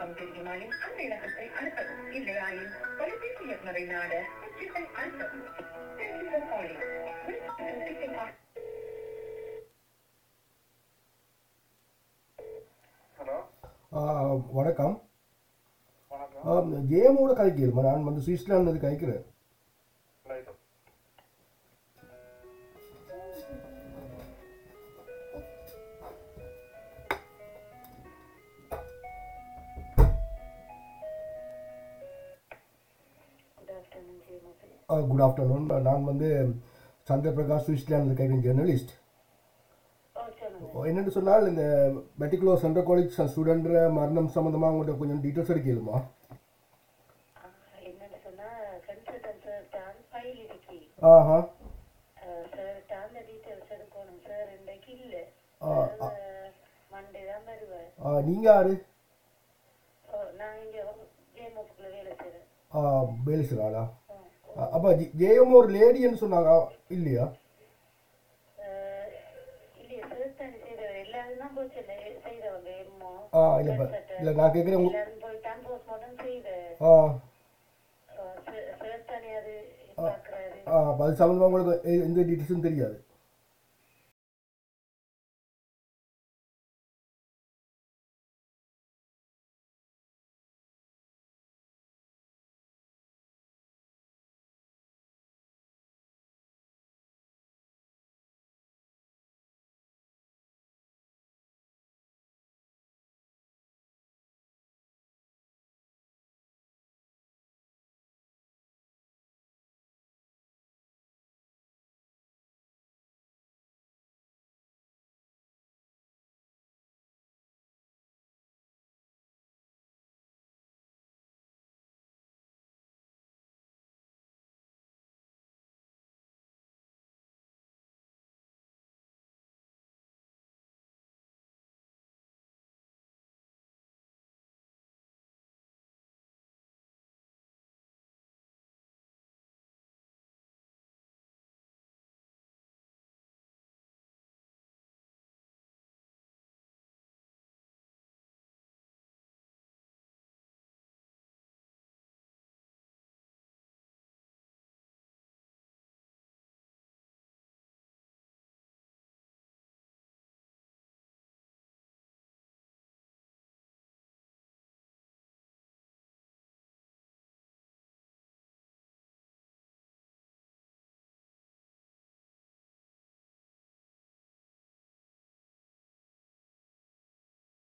இலக்கம் தெரியுமாயின் அந்த இலக்கத்தை அழுத்தவும் இல்லையாயின் தொலைபேசி இயக்குனரை நாட உச்சித்தை அழுத்தவும் Thank you for calling. Welcome to Ticket Box. Hello ஆ, வணக்கம் வணக்கம் ஜேமோட கதைக்கிறேன் நான் வந்து சுவிட்சர்லாந்து கதைக்கிறேன் ரைட் குட் ஆஃப்டர்நூன் நான் வந்து சந்திரபிரகாஷ் சுவிட்சர்லாந்து கதைக்கிறேன் ஜேர்னலிஸ்ட் என்னென்னு சொன்னால் இந்த மெட்டிகுலோ சென்ட்ரல் காலேஜ் ஸ்டூடெண்ட்ற மரணம் சம்மந்தமாக உங்கள்கிட்ட கொஞ்சம் டீட்டெயில்ஸ் எடுக்கலுமா என்னன்னு சொன்னா கன்சல்டன் சார் தான் ஃபைல் இருக்கு ஆஹா சார் தான் அந்த டீட்டெயில்ஸ் எடுக்கணும் சார் இன்றைக்கு இல்ல ஆ, மண்டே தான் வருவார் ஆ, நீங்க யாரு ஓ, நான் இங்க ஜேமோப்புக்குள்ள வேலை செய்றேன் பேலிசராளா அப்போ ஜேஎம் ஒரு லேடின்னு சொன்னாங்க இல்லையா அஹ், இல்லையே சார் தானே செய்தவர் எல்லாரும் தான் போச்சு இல்லை செய்தவங்க எம்மோ ஆ இல்லை இப்போ இல்லை நான் கேட்குறேன் எல்லாரும் போய் தான் போஸ்ட்மார்ட்டம் செய்த ஆ சார் தானே அது பாக்குறாரு ஆ அப்ப அது சம்மந்தமாக உங்களுக்கு எ- எந்த டீட்டெயில்ஸும் தெரியாது